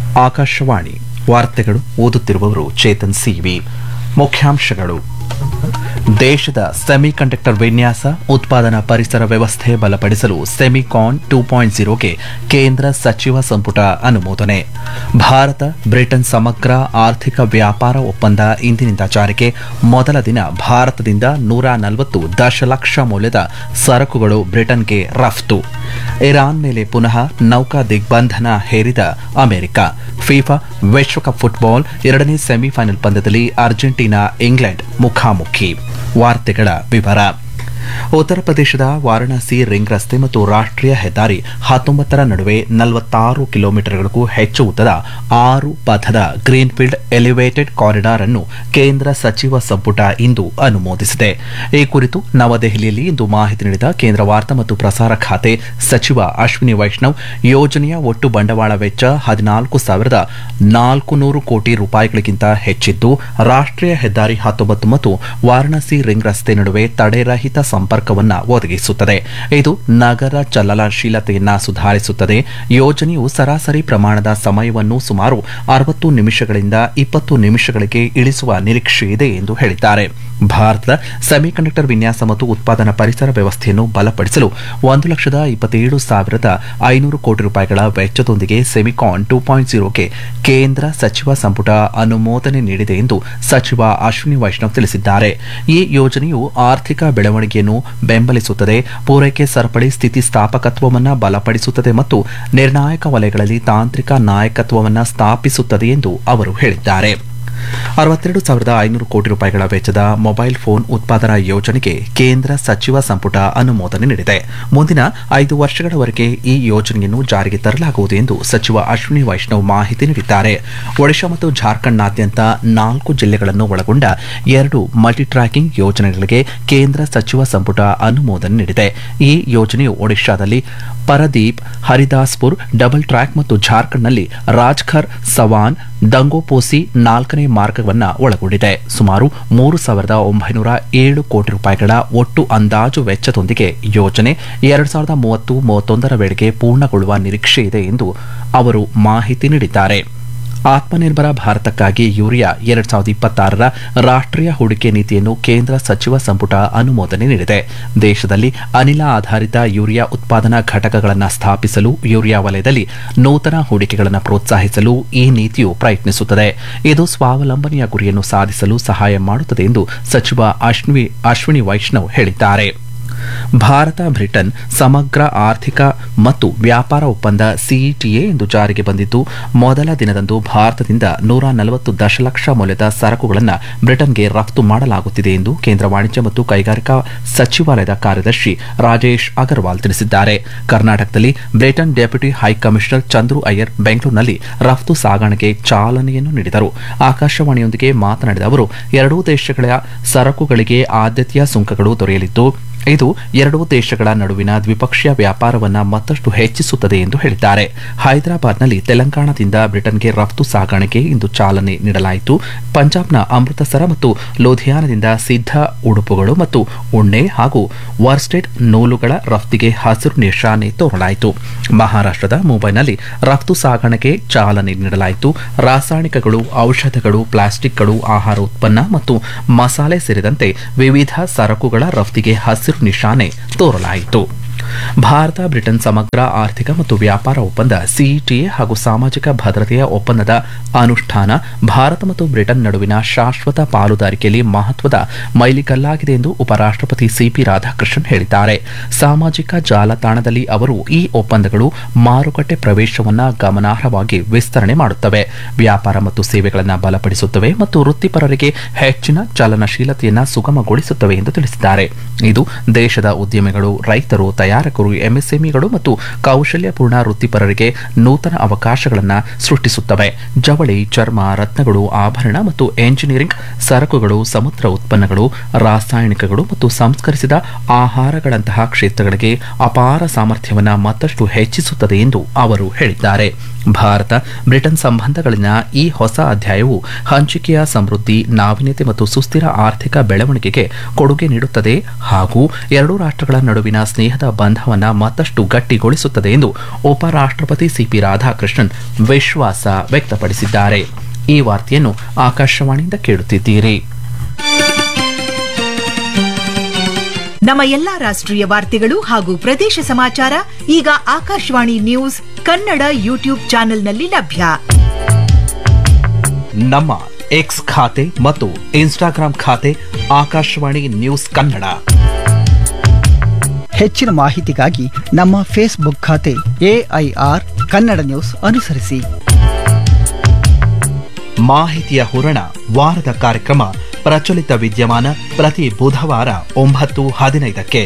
ಆಕಾಶವಾಣಿ ವಾರ್ತೆಗಳು ಓದುತ್ತಿರುವವರು ಚೇತನ್ ಸಿವಿ ಮುಖ್ಯಾಂಶಗಳು ದೇಶದ ಸೆಮಿಕಂಡಕ್ಟರ್ ವಿನ್ಯಾಸ ಉತ್ಪಾದನಾ ಪರಿಸರ ವ್ಯವಸ್ಥೆ ಬಲಪಡಿಸಲು ಸೆಮಿಕಾನ್ ಟೂ ಪಾಯಿಂಟ್ ಜೀರೋಗೆ ಕೇಂದ್ರ ಸಚಿವ ಸಂಪುಟ ಅನುಮೋದನೆ ಭಾರತ ಬ್ರಿಟನ್ ಸಮಗ್ರ ಆರ್ಥಿಕ ವ್ಯಾಪಾರ ಒಪ್ಪಂದ ಇಂದಿನಿಂದ ಜಾರಿಗೆ ಮೊದಲ ದಿನ ಭಾರತದಿಂದ ನೂರ ನಲವತ್ತು ದಶಲಕ್ಷ ಮೌಲ್ಯದ ಸರಕುಗಳು ಬ್ರಿಟನ್ಗೆ ರಫ್ತು ಇರಾನ್ ಮೇಲೆ ಪುನಃ ನೌಕಾ ದಿಗ್ಬಂಧನ ಹೇರಿದ ಅಮೆರಿಕ ಫಿಫಾ ವಿಶ್ವಕಪ್ ಫುಟ್ಬಾಲ್ ಎರಡನೇ ಸೆಮಿಫೈನಲ್ ಪಂದ್ಯದಲ್ಲಿ ಅರ್ಜೆಂಟೀನಾ ಇಂಗ್ಲೆಂಡ್ ಮುಖಾಮುಖಿ ವಾರ್ತೆಗಳ ವಿವರ ಉತ್ತರ ಪ್ರದೇಶದ ವಾರಣಾಸಿ ರಿಂಗ್ ರಸ್ತೆ ಮತ್ತು ರಾಷ್ಟ್ರೀಯ ಹೆದ್ದಾರಿ ಹತ್ತೊಂಬತ್ತರ ನಡುವೆ ನಲವತ್ತಾರು ಕಿಲೋಮೀಟರ್ಗಳಿಗೂ ಹೆಚ್ಚು ಉದ್ದದ ಆರು ಪಥದ ಗ್ರೀನ್ಫೀಲ್ಡ್ ಎಲಿವೇಟೆಡ್ ಕಾರಿಡಾರ್ ಅನ್ನು ಕೇಂದ್ರ ಸಚಿವ ಸಂಪುಟ ಇಂದು ಅನುಮೋದಿಸಿದೆ ಈ ಕುರಿತು ನವದೆಹಲಿಯಲ್ಲಿ ಇಂದು ಮಾಹಿತಿ ನೀಡಿದ ಕೇಂದ್ರ ವಾರ್ತಾ ಮತ್ತು ಪ್ರಸಾರ ಖಾತೆ ಸಚಿವ ಅಶ್ವಿನಿ ವೈಷ್ಣವ್ ಯೋಜನೆಯ ಒಟ್ಟು ಬಂಡವಾಳ ವೆಚ್ಚ ಹದಿನಾಲ್ಕು ಸಾವಿರದ ನಾಲ್ಕು ನೂರು ಕೋಟಿ ರೂಪಾಯಿಗಳಿಗಿಂತ ಹೆಚ್ಚಿದ್ದು ರಾಷ್ಟ್ರೀಯ ಹೆದ್ದಾರಿ ಹತ್ತೊಂಬತ್ತು ಮತ್ತು ವಾರಣಾಸಿ ರಿಂಗ್ ರಸ್ತೆ ನಡುವೆ ತಡೆರಹಿತ ಸಂಪರ್ಕವನ್ನು ಒದಗಿಸುತ್ತದೆ ಇದು ನಗರ ಚಲನಶೀಲತೆಯನ್ನ ಸುಧಾರಿಸುತ್ತದೆ ಯೋಜನೆಯು ಸರಾಸರಿ ಪ್ರಮಾಣದ ಸಮಯವನ್ನು ಸುಮಾರು ಅರವತ್ತು ನಿಮಿಷಗಳಿಂದ ಇಪ್ಪತ್ತು ನಿಮಿಷಗಳಿಗೆ ಇಳಿಸುವ ನಿರೀಕ್ಷೆ ಇದೆ ಎಂದು ಹೇಳಿದ್ದಾರೆ ಭಾರತದ ಸೆಮಿಕಂಡಕ್ಟರ್ ವಿನ್ಯಾಸ ಮತ್ತು ಉತ್ಪಾದನಾ ಪರಿಸರ ವ್ಯವಸ್ಥೆಯನ್ನು ಬಲಪಡಿಸಲು ಒಂದು ಲಕ್ಷದ ಇಪ್ಪತ್ತೇಳು ಸಾವಿರದ ಐನೂರು ಕೋಟಿ ರೂಪಾಯಿಗಳ ವೆಚ್ಚದೊಂದಿಗೆ ಸೆಮಿಕಾನ್ ಟೂ ಪಾಯಿಂಟ್ ಜೀರೋಗೆ ಕೇಂದ್ರ ಸಚಿವ ಸಂಪುಟ ಅನುಮೋದನೆ ನೀಡಿದೆ ಎಂದು ಸಚಿವ ಅಶ್ವಿನಿ ವೈಷ್ಣವ್ ತಿಳಿಸಿದ್ದಾರೆ ಈ ಯೋಜನೆಯು ಆರ್ಥಿಕ ಬೆಳವಣಿಗೆಯನ್ನು ಬೆಂಬಲಿಸುತ್ತದೆ ಪೂರೈಕೆ ಸರಪಳಿ ಸ್ಥಿತಿಸ್ಥಾಪಕತ್ವವನ್ನು ಬಲಪಡಿಸುತ್ತದೆ ಮತ್ತು ನಿರ್ಣಾಯಕ ವಲಯಗಳಲ್ಲಿ ತಾಂತ್ರಿಕ ನಾಯಕತ್ವವನ್ನು ಸ್ಥಾಪಿಸುತ್ತದೆ ಎಂದು ಅವರು ಹೇಳಿದ್ದಾರೆ ಅರವತ್ತೆರಡು ಸಾವಿರದ ಐನೂರು ಕೋಟಿ ರೂಪಾಯಿಗಳ ವೆಚ್ಚದ ಮೊಬೈಲ್ ಫೋನ್ ಉತ್ಪಾದನಾ ಯೋಜನೆಗೆ ಕೇಂದ್ರ ಸಚಿವ ಸಂಪುಟ ಅನುಮೋದನೆ ನೀಡಿದೆ ಮುಂದಿನ ಐದು ವರ್ಷಗಳವರೆಗೆ ಈ ಯೋಜನೆಯನ್ನು ಜಾರಿಗೆ ತರಲಾಗುವುದು ಎಂದು ಸಚಿವ ಅಶ್ವಿನಿ ವೈಷ್ಣವ್ ಮಾಹಿತಿ ನೀಡಿದ್ದಾರೆ ಒಡಿಶಾ ಮತ್ತು ಜಾರ್ಖಂಡ್ನಾದ್ಯಂತ ನಾಲ್ಕು ಜಿಲ್ಲೆಗಳನ್ನು ಒಳಗೊಂಡ ಎರಡು ಮಲ್ಟಿ ಟ್ರ್ಯಾಕಿಂಗ್ ಯೋಜನೆಗಳಿಗೆ ಕೇಂದ್ರ ಸಚಿವ ಸಂಪುಟ ಅನುಮೋದನೆ ನೀಡಿದೆ ಈ ಯೋಜನೆಯು ಒಡಿಶಾದಲ್ಲಿ ಪರದೀಪ್ ಹರಿದಾಸ್ಪುರ್ ಡಬಲ್ ಟ್ರ್ಯಾಕ್ ಮತ್ತು ಜಾರ್ಖಂಡ್ನಲ್ಲಿ ರಾಜ್ಖರ್ ಸವಾನ್ ದಂಗೋಪೋಸಿ ನಾಲ್ಕನೇ ಮಾರ್ಗವನ್ನು ಒಳಗೊಂಡಿದೆ ಸುಮಾರು ಮೂರು ಸಾವಿರದ ಒಂಬೈನೂರ ಏಳು ಕೋಟಿ ರೂಪಾಯಿಗಳ ಒಟ್ಟು ಅಂದಾಜು ವೆಚ್ಚದೊಂದಿಗೆ ಯೋಜನೆ ಎರಡು ಸಾವಿರದ ಮೂವತ್ತು ಮೂವತ್ತೊಂದರ ವೇಳೆಗೆ ಪೂರ್ಣಗೊಳ್ಳುವ ನಿರೀಕ್ಷೆ ಇದೆ ಎಂದು ಅವರು ಮಾಹಿತಿ ನೀಡಿದ್ದಾರೆ ಆತ್ಮನಿರ್ಭರ ಭಾರತಕ್ಕಾಗಿ ಯೂರಿಯಾ ಎರಡ್ ಸಾವಿರದ ಇಪ್ಪತ್ತಾರರ ರಾಷ್ಟ್ರೀಯ ಹೂಡಿಕೆ ನೀತಿಯನ್ನು ಕೇಂದ್ರ ಸಚಿವ ಸಂಪುಟ ಅನುಮೋದನೆ ನೀಡಿದೆ ದೇಶದಲ್ಲಿ ಅನಿಲ ಆಧಾರಿತ ಯೂರಿಯಾ ಉತ್ಪಾದನಾ ಘಟಕಗಳನ್ನು ಸ್ಥಾಪಿಸಲು ಯೂರಿಯಾ ವಲಯದಲ್ಲಿ ನೂತನ ಹೂಡಿಕೆಗಳನ್ನು ಪ್ರೋತ್ಸಾಹಿಸಲು ಈ ನೀತಿಯು ಪ್ರಯತ್ನಿಸುತ್ತದೆ ಇದು ಸ್ವಾವಲಂಬನೆಯ ಗುರಿಯನ್ನು ಸಾಧಿಸಲು ಸಹಾಯ ಮಾಡುತ್ತದೆ ಎಂದು ಸಚಿವ ಅಶ್ವಿನಿ ಅಶ್ವಿನಿ ವೈಷ್ಣವ್ ಹೇಳಿದ್ದಾರೆ ಭಾರತ ಬ್ರಿಟನ್ ಸಮಗ್ರ ಆರ್ಥಿಕ ಮತ್ತು ವ್ಯಾಪಾರ ಒಪ್ಪಂದ ಸಿಇಟಿಎ ಎಂದು ಜಾರಿಗೆ ಬಂದಿದ್ದು ಮೊದಲ ದಿನದಂದು ಭಾರತದಿಂದ ನೂರ ನಲವತ್ತು ದಶಲಕ್ಷ ಮೌಲ್ಯದ ಸರಕುಗಳನ್ನು ಬ್ರಿಟನ್ಗೆ ರಫ್ತು ಮಾಡಲಾಗುತ್ತಿದೆ ಎಂದು ಕೇಂದ್ರ ವಾಣಿಜ್ಯ ಮತ್ತು ಕೈಗಾರಿಕಾ ಸಚಿವಾಲಯದ ಕಾರ್ಯದರ್ಶಿ ರಾಜೇಶ್ ಅಗರ್ವಾಲ್ ತಿಳಿಸಿದ್ದಾರೆ ಕರ್ನಾಟಕದಲ್ಲಿ Britain deputy high commissioner Chandru Iyer ಬೆಂಗಳೂರಿನಲ್ಲಿ ರಫ್ತು ಸಾಗಣೆಗೆ ಚಾಲನೆಯನ್ನು ನೀಡಿದರು ಆಕಾಶವಾಣಿಯೊಂದಿಗೆ ಮಾತನಾಡಿದ ಅವರು ಎರಡೂ ದೇಶಗಳ ಸರಕುಗಳಿಗೆ ಆದ್ಯತೆಯ ಸುಂಕಗಳು ದೊರೆಯಲಿದ್ದು ಇದು ಎರಡೂ ದೇಶಗಳ ನಡುವಿನ ದ್ವಿಪಕ್ಷೀಯ ವ್ಯಾಪಾರವನ್ನು ಮತ್ತಷ್ಟು ಹೆಚ್ಚಿಸುತ್ತದೆ ಎಂದು ಹೇಳಿದ್ದಾರೆ ಹೈದರಾಬಾದ್ನಲ್ಲಿ ತೆಲಂಗಾಣದಿಂದ ಬ್ರಿಟನ್ಗೆ ರಫ್ತು ಸಾಗಾಣಿಕೆ ಇಂದು ಚಾಲನೆ ನೀಡಲಾಯಿತು ಪಂಜಾಬ್ನ ಅಮೃತಸರ ಮತ್ತು ಲೂಧಿಯಾನದಿಂದ ಸಿದ್ಧ ಉಡುಪುಗಳು ಮತ್ತು ಉಣ್ಣೆ ಹಾಗೂ ವರ್ಸ್ಟೆಡ್ ನೂಲುಗಳ ರಫ್ತಿಗೆ ಹಸಿರು ನಿಶಾನೆ ತೋರಲಾಯಿತು ಮಹಾರಾಷ್ಟದ ಮುಂಬೈನಲ್ಲಿ ರಫ್ತು ಸಾಗಣೆಗೆ ಚಾಲನೆ ನೀಡಲಾಯಿತು ರಾಸಾಯನಿಕಗಳು ಔಷಧಗಳು ಪ್ಲಾಸ್ಟಿಕ್ಗಳು ಆಹಾರ ಉತ್ಪನ್ನ ಮತ್ತು ಮಸಾಲೆ ಸೇರಿದಂತೆ ವಿವಿಧ ಸರಕುಗಳ ರಫ್ತಿಗೆ ಹಸಿರು ನಿಶಾನೆ ತೋರಲಾಯಿತು ಭಾರತ ಬ್ರಿಟನ್ ಸಮಗ್ರ ಆರ್ಥಿಕ ಮತ್ತು ವ್ಯಾಪಾರ ಒಪ್ಪಂದ ಸಿಇಟಿಎ ಹಾಗೂ ಸಾಮಾಜಿಕ ಭದ್ರತೆಯ ಒಪ್ಪಂದದ ಅನುಷ್ಠಾನ ಭಾರತ ಮತ್ತು ಬ್ರಿಟನ್ ನಡುವಿನ ಶಾಶ್ವತ ಪಾಲುದಾರಿಕೆಯಲ್ಲಿ ಮಹತ್ವದ ಮೈಲಿಗಲ್ಲಾಗಿದೆ ಎಂದು ಉಪರಾಷ್ಟಪತಿ ಸಿಪಿ ರಾಧಾಕೃಷ್ಣನ್ ಹೇಳಿದ್ದಾರೆ ಸಾಮಾಜಿಕ ಜಾಲತಾಣದಲ್ಲಿ ಅವರು ಈ ಒಪ್ಪಂದಗಳು ಮಾರುಕಟ್ಟೆ ಪ್ರವೇಶವನ್ನು ಗಮನಾರ್ಹವಾಗಿ ವಿಸ್ತರಣೆ ಮಾಡುತ್ತವೆ ವ್ಯಾಪಾರ ಮತ್ತು ಸೇವೆಗಳನ್ನು ಬಲಪಡಿಸುತ್ತವೆ ಮತ್ತು ವೃತ್ತಿಪರರಿಗೆ ಹೆಚ್ಚಿನ ಚಲನಶೀಲತೆಯನ್ನು ಸುಗಮಗೊಳಿಸುತ್ತವೆ ಎಂದು ತಿಳಿಸಿದ್ದಾರೆ ಇದು ದೇಶದ ಉದ್ಯಮಿಗಳು ರೈತರು ತಯಾರಕರು ಎಂಎಸ್ಎಂಇಗಳು ಮತ್ತು ಕೌಶಲ್ಯಪೂರ್ಣ ವೃತ್ತಿಪರರಿಗೆ ನೂತನ ಅವಕಾಶಗಳನ್ನು ಸೃಷ್ಟಿಸುತ್ತವೆ ಜವಳಿ ಚರ್ಮ ರತ್ನಗಳು ಆಭರಣ ಮತ್ತು ಎಂಜಿನಿಯರಿಂಗ್ ಸರಕುಗಳು ಸಮುದ್ರ ಉತ್ಪನ್ನಗಳು ರಾಸಾಯನಿಕಗಳು ಮತ್ತು ಸಂಸ್ಕರಿಸಿದ ಆಹಾರಗಳಂತಹ ಕ್ಷೇತ್ರಗಳಿಗೆ ಅಪಾರ ಸಾಮರ್ಥ್ಯವನ್ನು ಮತ್ತಷ್ಟು ಹೆಚ್ಚಿಸುತ್ತದೆ ಎಂದು ಅವರು ಹೇಳಿದ್ದಾರೆ ಭಾರತ ಬ್ರಿಟನ್ ಸಂಬಂಧಗಳಲ್ಲಿನ ಈ ಹೊಸ ಅಧ್ಯಾಯವು ಹಂಚಿಕೆಯ ಸಮೃದ್ಧಿ ನಾವೀನ್ಯತೆ ಮತ್ತು ಸುಸ್ಥಿರ ಆರ್ಥಿಕ ಬೆಳವಣಿಗೆಗೆ ಕೊಡುಗೆ ನೀಡುತ್ತದೆ ಹಾಗೂ ಎರಡೂ ರಾಷ್ಟ್ರಗಳ ನಡುವಿನ ಸ್ನೇಹದ ಬಂಧವನ್ನು ಮತ್ತಷ್ಟು ಗಟ್ಟಿಗೊಳಿಸುತ್ತದೆ ಎಂದು ಉಪರಾಷ್ಟ್ರಪತಿ ಸಿಪಿ ರಾಧಾಕೃಷ್ಣನ್ ವಿಶ್ವಾಸ ವ್ಯಕ್ತಪಡಿಸಿದ್ದಾರೆ ಈ ವಾರ್ತೆಯನ್ನು ಆಕಾಶವಾಣಿಯಿಂದ ಕೇಳುತ್ತಿದ್ದೀರಿ ನಮ್ಮ ಎಲ್ಲಾ ರಾಷ್ಟ್ರೀಯ ವಾರ್ತೆಗಳು ಹಾಗೂ ಪ್ರದೇಶ ಸಮಾಚಾರ ಈಗ ಆಕಾಶವಾಣಿ ನ್ಯೂಸ್ ಕನ್ನಡ ಯೂಟ್ಯೂಬ್ ಚಾನೆಲ್ನಲ್ಲಿ ಲಭ್ಯ ನಮ್ಮ ಎಕ್ಸ್ ಖಾತೆ ಮತ್ತು ಇನ್ಸ್ಟಾಗ್ರಾಂ ಖಾತೆ ಆಕಾಶವಾಣಿ ನ್ಯೂಸ್ ಕನ್ನಡ ಹೆಚ್ಚಿನ ಮಾಹಿತಿಗಾಗಿ ನಮ್ಮ ಫೇಸ್ಬುಕ್ ಖಾತೆ ಎಐಆರ್ ಕನ್ನಡ ನ್ಯೂಸ್ ಅನುಸರಿಸಿ ಮಾಹಿತಿಯ ಹೂರಣ ವಾರದ ಕಾರ್ಯಕ್ರಮ ಪ್ರಚಲಿತ ವಿದ್ಯಮಾನ ಪ್ರತಿ ಬುಧವಾರ ಒಂಬತ್ತು ಹದಿನೈದಕ್ಕೆ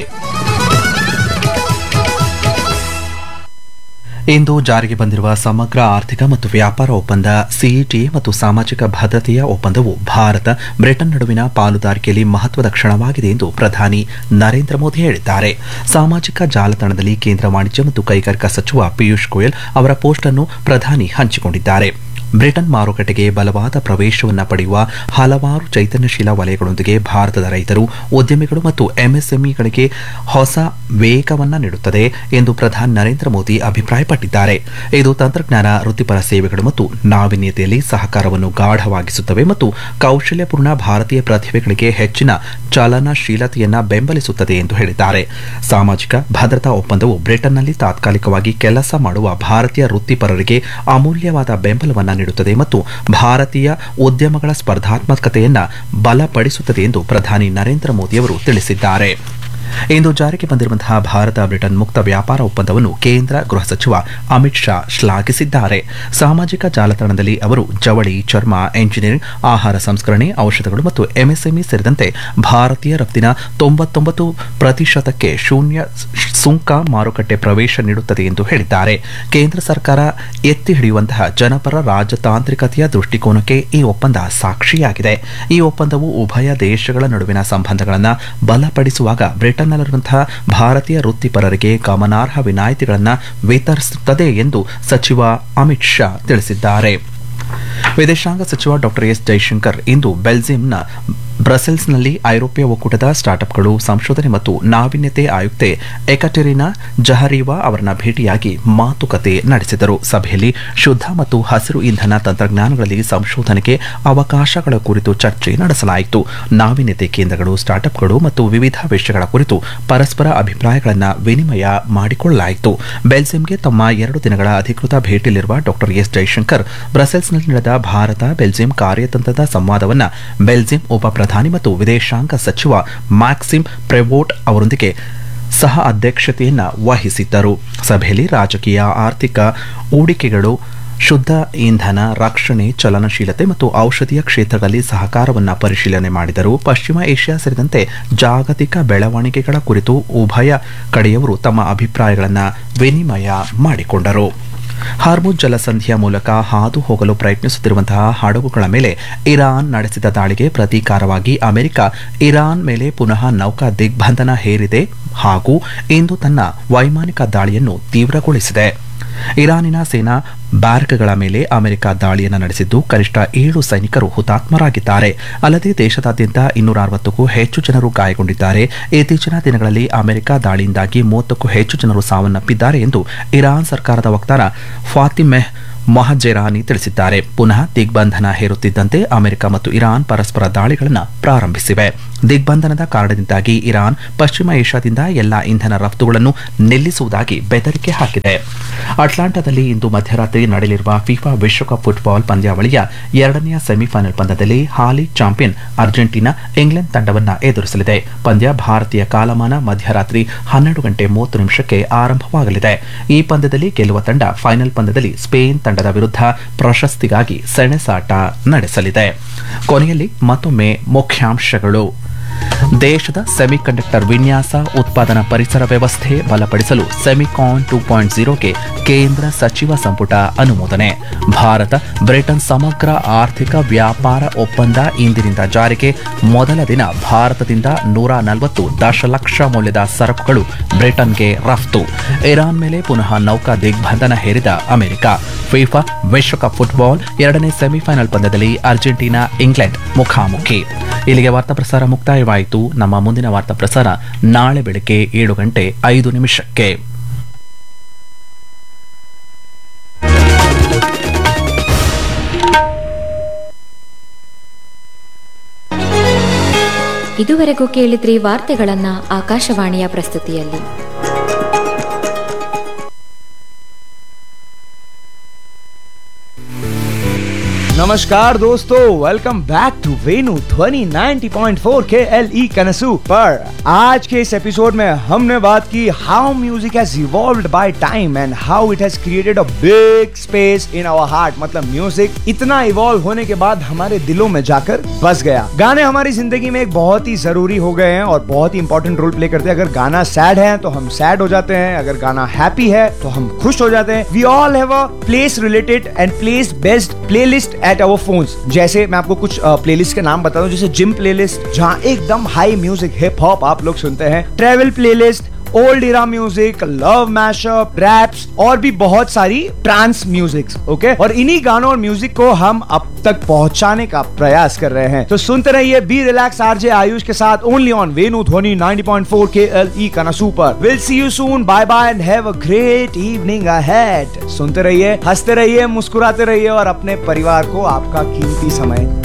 ಇಂದು ಜಾರಿಗೆ ಬಂದಿರುವ ಸಮಗ್ರ ಆರ್ಥಿಕ ಮತ್ತು ವ್ಯಾಪಾರ ಒಪ್ಪಂದ ಸಿಇಟಿಎ ಮತ್ತು ಸಾಮಾಜಿಕ ಭದ್ರತೆಯ ಒಪ್ಪಂದವು ಭಾರತ ಬ್ರಿಟನ್ ನಡುವಿನ ಪಾಲುದಾರಿಕೆಯಲ್ಲಿ ಮಹತ್ವದ ಕ್ಷಣವಾಗಿದೆ ಎಂದು ಪ್ರಧಾನಿ ನರೇಂದ್ರ ಮೋದಿ ಹೇಳಿದ್ದಾರೆ ಸಾಮಾಜಿಕ ಜಾಲತಾಣದಲ್ಲಿ ಕೇಂದ್ರ ವಾಣಿಜ್ಯ ಮತ್ತು ಕೈಗಾರಿಕಾ ಸಚಿವ ಪಿಯೂಷ್ ಗೋಯಲ್ ಅವರ ಪೋಸ್ಟ್ ಅನ್ನು ಪ್ರಧಾನಿ ಹಂಚಿಕೊಂಡಿದ್ದಾರೆ ಬ್ರಿಟನ್ ಮಾರುಕಟ್ಟೆಗೆ ಬಲವಾದ ಪ್ರವೇಶವನ್ನು ಪಡೆಯುವ ಹಲವಾರು ಚೈತನ್ಯಶೀಲ ವಲಯಗಳೊಂದಿಗೆ ಭಾರತದ ರೈತರು ಉದ್ಯಮಿಗಳು ಮತ್ತು ಎಂಎಸ್ಎಂಇಗಳಿಗೆ ಹೊಸ ವೇಗವನ್ನು ನೀಡುತ್ತದೆ ಎಂದು ಪ್ರಧಾನಿ ನರೇಂದ್ರ ಮೋದಿ ಅಭಿಪ್ರಾಯಪಟ್ಟಿದ್ದಾರೆ ಇದು ತಂತ್ರಜ್ಞಾನ ವೃತ್ತಿಪರ ಸೇವೆಗಳು ಮತ್ತು ನಾವೀನ್ಯತೆಯಲ್ಲಿ ಸಹಕಾರವನ್ನು ಗಾಢವಾಗಿಸುತ್ತವೆ ಮತ್ತು ಕೌಶಲ್ಯಪೂರ್ಣ ಭಾರತೀಯ ಪ್ರತಿಭೆಗಳಿಗೆ ಹೆಚ್ಚಿನ ಚಲನಶೀಲತೆಯನ್ನ ಬೆಂಬಲಿಸುತ್ತದೆ ಎಂದು ಹೇಳಿದ್ದಾರೆ ಸಾಮಾಜಿಕ ಭದ್ರತಾ ಒಪ್ಪಂದವು ಬ್ರಿಟನ್ನಲ್ಲಿ ತಾತ್ಕಾಲಿಕವಾಗಿ ಕೆಲಸ ಮಾಡುವ ಭಾರತೀಯ ವೃತ್ತಿಪರರಿಗೆ ಅಮೂಲ್ಯವಾದ ಬೆಂಬಲವನ್ನು ನೀಡುತ್ತದೆ ಮತ್ತು ಭಾರತೀಯ ಉದ್ಯಮಗಳ ಸ್ಪರ್ಧಾತ್ಮಕತೆಯನ್ನ ಬಲಪಡಿಸುತ್ತದೆ ಎಂದು ಪ್ರಧಾನಿ ನರೇಂದ್ರ ಮೋದಿಯವರು ತಿಳಿಸಿದ್ದಾರೆ ಇಂದು ಜಾರಿಗೆ ಬಂದಿರುವಂತಹ ಭಾರತ ಬ್ರಿಟನ್ ಮುಕ್ತ ವ್ಯಾಪಾರ ಒಪ್ಪಂದವನ್ನು ಕೇಂದ್ರ ಗೃಹ ಸಚಿವ ಅಮಿತ್ ಶಾ ಶ್ಲಾಘಿಸಿದ್ದಾರೆ ಸಾಮಾಜಿಕ ಜಾಲತಾಣದಲ್ಲಿ ಅವರು ಜವಳಿ ಚರ್ಮ ಎಂಜಿನಿಯರಿಂಗ್ ಆಹಾರ ಸಂಸ್ಕರಣೆ ಔಷಧಗಳು ಮತ್ತು ಎಂಎಸ್ಎಂಇ ಸೇರಿದಂತೆ ಭಾರತೀಯ ರಫ್ತಿನ ತೊಂಬತ್ತೊಂಬತ್ತು ಪ್ರತಿಶತಕ್ಕೆ ಶೂನ್ಯ ಸುಂಕ ಮಾರುಕಟ್ಟೆ ಪ್ರವೇಶ ನೀಡುತ್ತದೆ ಎಂದು ಹೇಳಿದ್ದಾರೆ ಕೇಂದ್ರ ಸರ್ಕಾರ ಎತ್ತಿ ಹಿಡಿಯುವಂತಹ ಜನಪರ ರಾಜತಾಂತ್ರಿಕತೆಯ ದೃಷ್ಟಿಕೋನಕ್ಕೆ ಈ ಒಪ್ಪಂದ ಸಾಕ್ಷಿಯಾಗಿದೆ ಈ ಒಪ್ಪಂದವು ಉಭಯ ದೇಶಗಳ ನಡುವಿನ ಸಂಬಂಧಗಳನ್ನು ಬಲಪಡಿಸುವಾಗ ಬ್ರಿಟನ್ನಲ್ಲಿರುವಂತಹ ಭಾರತೀಯ ವೃತ್ತಿಪರರಿಗೆ ಗಮನಾರ್ಹ ವಿನಾಯಿತಿಗಳನ್ನು ವಿತರಿಸುತ್ತದೆ ಎಂದು ಸಚಿವ ಅಮಿತ್ ಶಾ ತಿಳಿಸಿದ್ದಾರೆ ವಿದೇಶಾಂಗ ಸಚಿವ ಡಾಕ್ಟರ್ ಎಸ್ ಜೈಶಂಕರ್ ಇಂದು ಬೆಲ್ಜಿಯಂನ ಬ್ರಸೆಲ್ಸ್ನಲ್ಲಿ ಐರೋಪ್ಯ ಒಕ್ಕೂಟದ ಸ್ಟಾರ್ಟ್ಅಪ್ಗಳು ಸಂಶೋಧನೆ ಮತ್ತು ನಾವೀನ್ಯತೆ ಆಯುಕ್ತೆ ಎಕಟೆರಿನಾ ಜಹರೀವಾ ಅವರನ್ನ ಭೇಟಿಯಾಗಿ ಮಾತುಕತೆ ನಡೆಸಿದರು ಸಭೆಯಲ್ಲಿ ಶುದ್ಧ ಮತ್ತು ಹಸಿರು ಇಂಧನ ತಂತ್ರಜ್ಞಾನಗಳಲ್ಲಿ ಸಂಶೋಧನೆಗೆ ಅವಕಾಶಗಳ ಕುರಿತು ಚರ್ಚೆ ನಡೆಸಲಾಯಿತು ನಾವೀನ್ಯತೆ ಕೇಂದ್ರಗಳು ಸ್ಟಾರ್ಟ್ಅಪ್ಗಳು ಮತ್ತು ವಿವಿಧ ವಿಷಯಗಳ ಕುರಿತು ಪರಸ್ಪರ ಅಭಿಪ್ರಾಯಗಳನ್ನು ವಿನಿಮಯ ಮಾಡಿಕೊಳ್ಳಲಾಯಿತು ಬೆಲ್ಜಿಯಂಗೆ ತಮ್ಮ ಎರಡು ದಿನಗಳ ಅಧಿಕೃತ ಭೇಟಿಯಲ್ಲಿರುವ ಡಾಕ್ಟರ್ ಎಸ್ ಜೈಶಂಕರ್ ಬ್ರಸೆಲ್ಸ್ನಲ್ಲಿ ನಡೆದ ಭಾರತ ಬೆಲ್ಜಿಯಂ ಕಾರ್ಯತಂತ್ರದ ಸಂವಾದವನ್ನು ಬೆಲ್ಜಿಯಂ ಉಪ ಪ್ರಧಾನಿ ಮತ್ತು ವಿದೇಶಾಂಗ ಸಚಿವ ಮ್ಯಾಕ್ಸಿಮ್ ಪ್ರೆವೋಟ್ ಅವರೊಂದಿಗೆ ಸಹ ಅಧ್ಯಕ್ಷತೆಯನ್ನ ವಹಿಸಿದ್ದರು ಸಭೆಯಲ್ಲಿ ರಾಜಕೀಯ ಆರ್ಥಿಕ ಹೂಡಿಕೆಗಳು ಶುದ್ಧ ಇಂಧನ ರಕ್ಷಣೆ ಚಲನಶೀಲತೆ ಮತ್ತು ಔಷಧೀಯ ಕ್ಷೇತ್ರಗಳಲ್ಲಿ ಸಹಕಾರವನ್ನು ಪರಿಶೀಲನೆ ಮಾಡಿದರು ಪಶ್ಚಿಮ ಏಷ್ಯಾ ಸೇರಿದಂತೆ ಜಾಗತಿಕ ಬೆಳವಣಿಗೆಗಳ ಕುರಿತು ಉಭಯ ಕಡೆಯವರು ತಮ್ಮ ಅಭಿಪ್ರಾಯಗಳನ್ನು ವಿನಿಮಯ ಮಾಡಿಕೊಂಡರು ಹಾರ್ಮುಜ್ ಜಲಸಂಧಿಯ ಮೂಲಕ ಹಾದು ಹೋಗಲು ಪ್ರಯತ್ನಿಸುತ್ತಿರುವಂತಹ ಹಡಗುಗಳ ಮೇಲೆ ಇರಾನ್ ನಡೆಸಿದ ದಾಳಿಗೆ ಪ್ರತೀಕಾರವಾಗಿ ಅಮೆರಿಕ ಇರಾನ್ ಮೇಲೆ ಪುನಃ ನೌಕಾ ದಿಗ್ಬಂಧನ ಹೇರಿದೆ ಹಾಗೂ ಇಂದು ತನ್ನ ವೈಮಾನಿಕ ದಾಳಿಯನ್ನು ತೀವ್ರಗೊಳಿಸಿದೆ ಇರಾನಿನ ಸೇನಾ ಬ್ಯಾರಕ್ಗಳ ಮೇಲೆ ಅಮೆರಿಕ ದಾಳಿಯನ್ನು ನಡೆಸಿದ್ದು ಕನಿಷ್ಠ ಏಳು ಸೈನಿಕರು ಹುತಾತ್ಮರಾಗಿದ್ದಾರೆ ಅಲ್ಲದೆ ದೇಶದಾದ್ಯಂತ ಇನ್ನೂರ ಅರವತ್ತಕ್ಕೂ ಹೆಚ್ಚು ಜನರು ಗಾಯಗೊಂಡಿದ್ದಾರೆ ಇತ್ತೀಚಿನ ದಿನಗಳಲ್ಲಿ ಅಮೆರಿಕ ದಾಳಿಯಿಂದಾಗಿ ಮೂವತ್ತಕ್ಕೂ ಹೆಚ್ಚು ಜನರು ಸಾವನ್ನಪ್ಪಿದ್ದಾರೆ ಎಂದು ಇರಾನ್ ಸರ್ಕಾರದ ವಕ್ತಾರ ಫಾತಿಮೆಹ್ ಮೊಹಜೆರಾನಿ ತಿಳಿಸಿದ್ದಾರೆ ಪುನಃ ದಿಗ್ಬಂಧನ ಹೇರುತ್ತಿದ್ದಂತೆ ಅಮೆರಿಕ ಮತ್ತು ಇರಾನ್ ಪರಸ್ಪರ ದಾಳಿಗಳನ್ನು ಪ್ರಾರಂಭಿಸಿವೆ ದಿಗ್ಬಂಧನದ ಕಾರಣದಿಂದಾಗಿ ಇರಾನ್ ಪಶ್ಚಿಮ ಏಷ್ಯಾದಿಂದ ಎಲ್ಲಾ ಇಂಧನ ರಫ್ತುಗಳನ್ನು ನಿಲ್ಲಿಸುವುದಾಗಿ ಬೆದರಿಕೆ ಹಾಕಿದೆ ಅಟ್ಲಾಂಟಾದಲ್ಲಿ ಇಂದು ಮಧ್ಯರಾತ್ರಿ ನಡೆಯಲಿರುವ ಫಿಫಾ ವಿಶ್ವಕಪ್ ಫುಟ್ಬಾಲ್ ಪಂದ್ಯಾವಳಿಯ ಎರಡನೆಯ ಸೆಮಿಫೈನಲ್ ಪಂದ್ಯದಲ್ಲಿ ಹಾಲಿ ಚಾಂಪಿಯನ್ ಅರ್ಜೆಂಟೀನಾ ಇಂಗ್ಲೆಂಡ್ ತಂಡವನ್ನು ಎದುರಿಸಲಿದೆ ಪಂದ್ಯ ಭಾರತೀಯ ಕಾಲಮಾನ ಮಧ್ಯರಾತ್ರಿ ಹನ್ನೆರಡು ಗಂಟೆ ಮೂವತ್ತು ನಿಮಿಷಕ್ಕೆ ಆರಂಭವಾಗಲಿದೆ ಈ ಪಂದ್ಯದಲ್ಲಿ ಗೆಲ್ಲುವ ತಂಡ ಫೈನಲ್ ಪಂದ್ಯದಲ್ಲಿ ಸ್ಪೇನ್ ತಂಡದ ವಿರುದ್ಧ ಪ್ರಶಸ್ತಿಗಾಗಿ ಸೆಣಸಾಟ ನಡೆಸಲಿದೆ ಕೊನೆಯಲ್ಲಿ ಮತ್ತೊಮ್ಮೆ ಮುಖ್ಯಾಂಶಗಳು ದೇಶದ ಸೆಮಿಕಂಡಕ್ಟರ್ ವಿನ್ಯಾಸ ಉತ್ಪಾದನಾ ಪರಿಸರ ವ್ಯವಸ್ಥೆ ಬಲಪಡಿಸಲು ಸೆಮಿಕಾನ್ ಟೂ ಪಾಯಿಂಟ್ ಜೀರೋಗೆ ಕೇಂದ್ರ ಸಚಿವ ಸಂಪುಟ ಅನುಮೋದನೆ ಭಾರತ ಬ್ರಿಟನ್ ಸಮಗ್ರ ಆರ್ಥಿಕ ವ್ಯಾಪಾರ ಒಪ್ಪಂದ ಇಂದಿನಿಂದ ಜಾರಿಗೆ ಮೊದಲ ದಿನ ಭಾರತದಿಂದ ನೂರ ನಲವತ್ತು ದಶಲಕ್ಷ ಮೌಲ್ಯದ ಸರಕುಗಳು ಬ್ರಿಟನ್ಗೆ ರಫ್ತು ಇರಾನ್ ಮೇಲೆ ಪುನಃ ನೌಕಾ ದಿಗ್ಬಂಧನ ಹೇರಿದ ಅಮೆರಿಕ ಫಿಫಾ ವಿಶ್ವಕಪ್ ಫುಟ್ಬಾಲ್ ಎರಡನೇ ಸೆಮಿಫೈನಲ್ ಪಂದ್ಯದಲ್ಲಿ ಅರ್ಜೆಂಟೀನಾ ಇಂಗ್ಲೆಂಡ್ ಮುಖಾಮುಖಿ ಇಲ್ಲಿಗೆ ವಾರ್ತಾ ಪ್ರಸಾರ ಮುಕ್ತಾಯವಾಯಿತು ನಮ್ಮ ಮುಂದಿನ ವಾರ್ತಾ ಪ್ರಸಾರ ನಾಳೆ ಬೆಳಗ್ಗೆ ಏಳು ಗಂಟೆ ಐದು ನಿಮಿಷಕ್ಕೆ ಇದುವರೆಗೂ ಕೇಳಿದ್ರಿ ವಾರ್ತೆಗಳನ್ನ ಆಕಾಶವಾಣಿಯ ಪ್ರಸ್ತುತಿಯಲ್ಲಿ नमस्कार दोस्तों वेलकम बैक टू वेनु ध्वनि 90.4 के एल ई कनसू पर आज के इस एपिसोड में हमने बात की how music has evolved by time and how it has created a big space in our heart मतलब म्यूजिक इतना इवॉल्व होने के बाद हमारे दिलों में जाकर बस गया गाने हमारी जिंदगी में एक बहुत ही जरूरी हो गए हैं और बहुत ही इंपॉर्टेंट रोल प्ले करते हैं अगर गाना सैड है तो हम सैड हो जाते हैं अगर गाना हैप्पी है तो हम खुश हो जाते हैं we all have a place related and place based playlist at our phones जैसे मैं आपको कुछ प्लेलिस्ट के नाम बता दूं जैसे जिम प्लेलिस्ट जहां एकदम हाई म्यूजिक हिप हॉप आप लोग सुनते हैं travel playlist old era music love mashup raps और भी बहुत सारी ट्रांस म्यूजिक ओके और इन्हीं गानों और म्यूजिक को हम अब तक पहुंचाने का प्रयास कर रहे हैं तो सुनते रहिए बी रिलैक्स आरजे आयुष के साथ ओनली ऑन वेनु ध्वनि 90.4 के एल ई कनासू पर will see you soon bye bye and have a great evening ahead सुनते रहिए हंसते रहिए मुस्कुराते रहिए और अपने परिवार को आपका कीमती समय